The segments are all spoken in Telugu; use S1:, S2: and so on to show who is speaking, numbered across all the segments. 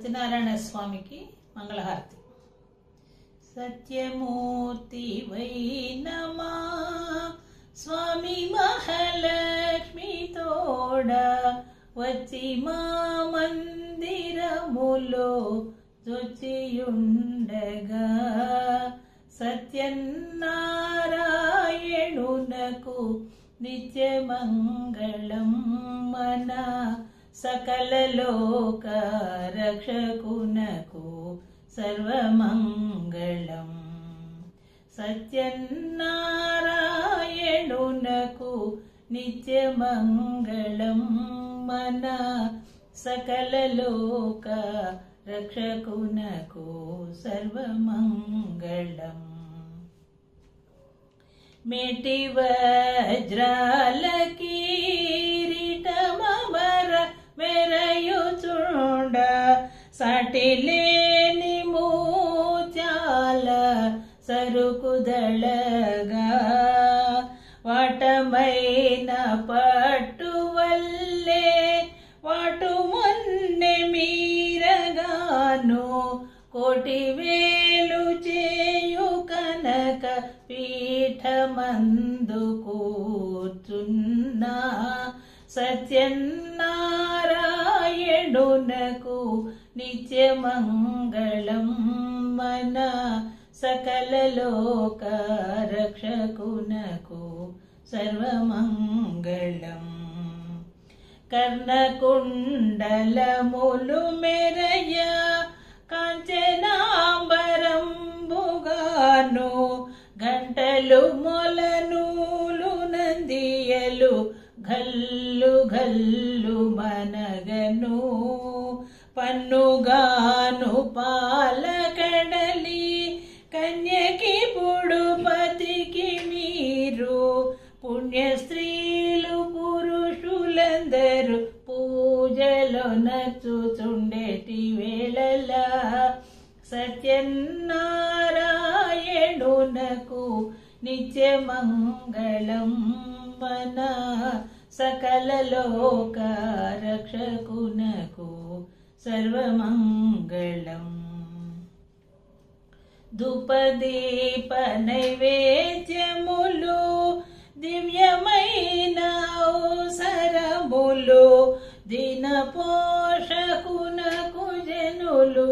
S1: సత్యనారాయణ స్వామికి మంగళహారతి సత్యమూర్తి వైనమా స్వామి మహాలక్ష్మి తోడ వచ్చి మా మందిరములో చొచ్చియుండగా సత్యనారాయణునకు నిత్యమంగళం మన సకల లోక రక్షకునకు సర్వమంగళం సత్యనారాయణునకు నిత్యమంగళం మన సకల లోక రక్షకునకు సర్వమంగళం మేటి వజ్రాల కిరీటమర మెరయుచుండ సాటిలేని మూచాల సరుకుదళగా వాటమైన పట్టు వల్లే వాటు మొన్నె మీరగాను కోటి వేలు చేయు కనక పీఠమందు కూర్చున్నా సత్యనారాయణునకు నిత్యమంగళం మన సకల లోక రక్షకునకు సర్వమంగళం కర్ణకుండలములు మెరయ కాంచనాంబరంబుగాను గంటలు మొలనూలు నందియలు గల్లు గల్లు మనగను పన్నుగాను పాలకడలి కన్యకి పుడుపతికి మీరు పుణ్య స్త్రీలు పురుషులందరూ పూజలో నచ్చుచుండేటి వేళలా సత్యనారాయణునకు నిత్యమంగళం మన సకల లోక రక్షకునకు సర్వమంగళం ధూపదీప నైవేద్యములు దివ్యమైన అవసరములు దిన పోషకునకు జనులు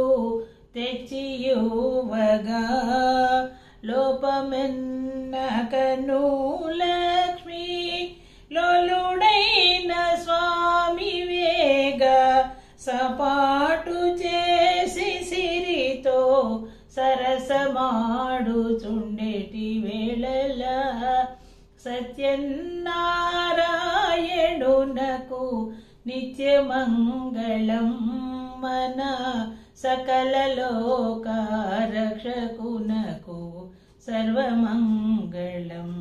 S1: తెచ్చియువగా లోపమెన్నకను లక్ష్మి లోలుడైన స్వామి వేగ సపాటు చేసి సిరితో సరసమాడుచుండేటి వేళలా సత్యనారాయణునకు నిత్యమంగళం మన సకల లోక రక్షకునకు సర్వమంగళం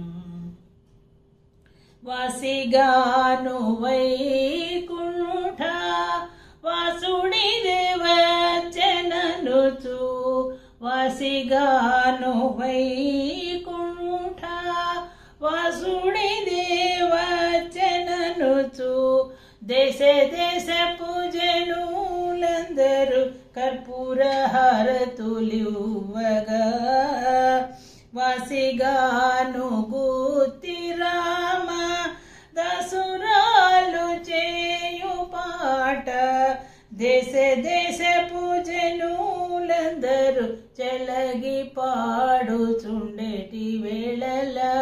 S1: వాసిగాను వైకుంఠ వాసుడి దేవచననుచు వాసిగాను వైకుంఠ వాసుడి దేవచననుచు దేశ దేశ పూజనులందరూ కర్పూర హారతులివ్వగా వాసిగాను గుత్తి రామ దసురాలు చేయు పాట దేశ దేశ పూజనులందరూ చెలగి పాడుచుండేటి వేళలా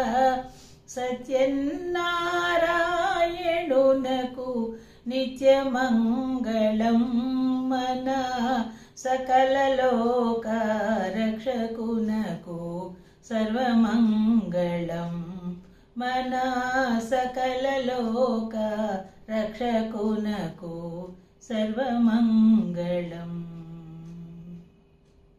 S1: సత్యనారాయణునకు నిత్యమంగళం మన సకల లోక రక్షకునకు సర్వమంగళం మన సకల లోక రక్షకునకు సర్వమంగళం